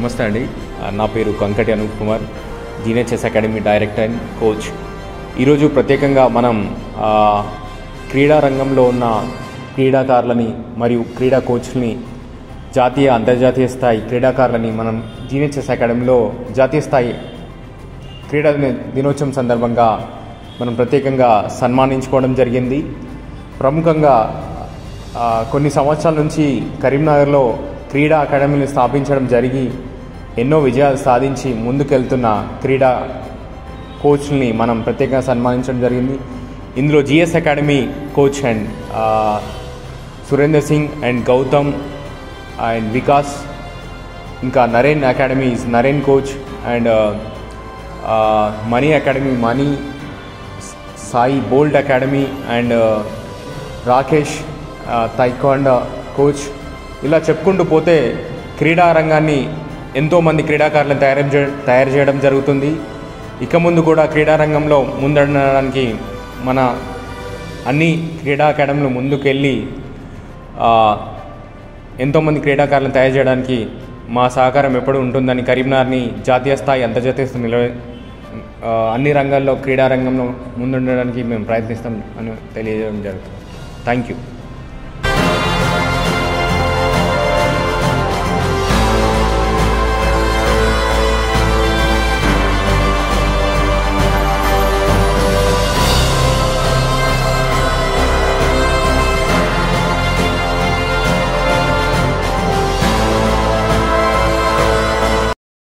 నమస్తే అండి ఆ, నా పేరు Kankati Anup Kumar genius academy director and coach ఈరోజు ప్రత్యేకంగా మనం ఆ, క్రీడా రంగంలో ఉన్న క్రీడాకారులని మరియు క్రీడా కోచ్ని జాతీయ అంతర్జాతీయ స్థాయి క్రీడాకారులని మనం జీనియస్ అకాడమీలో జాతీయ స్థాయి క్రీడా దిన- దినోత్సవం సందర్భంగా మనం ప్రత్యేకంగా సన్మానించుకోవడం జరిగింది ప్రముఖంగా ఆ, కొన్ని సంవత్సరాల నుంచి కరీంనగర్లో క్రీడా అకాడమీని స్థాపించడం జరిగి ఎన్నో విజయాలు సాధించి ముందుకెళ్తున్న క్రీడా కోచ్ని మనం ప్రత్యేకంగా సన్మానించడం జరిగింది ఇందులో జిఎస్ అకాడమీ కోచ్ అండ్ ఆ, సురేందర్ సింగ్ అండ్ గౌతమ్ అండ్ వికాస్ ఇంకా Naren academy is Naren coach and Mani academy Mani Sai bold academy and Rakesh taekwondo coach ఇలా చెప్పుకుంటూ పోతే క్రీడా రంగాన్ని ఎంతోమంది క్రీడాకారులను తయారు చే తయారు చేయడం జరుగుతుంది ఇక ముందు కూడా క్రీడా రంగంలో ముందడడానికి మన అన్ని క్రీడా అకాడమీలు ముందుకెళ్ళి ఆ, ఎంతోమంది క్రీడాకారులను తయారు చేయడానికి మా సహకారం ఎప్పుడు ఉంటుందని కరీంనగర్ని జాతీయ స్థాయి అంతర్జాతీయ స్థాయి నిలవ ఆ, అన్ని రంగాల్లో క్రీడా రంగంలో ముందుండడానికి మేము ప్రయత్నిస్తాం అని తెలియజేయడం జరుగుతుంది థ్యాంక్ యూ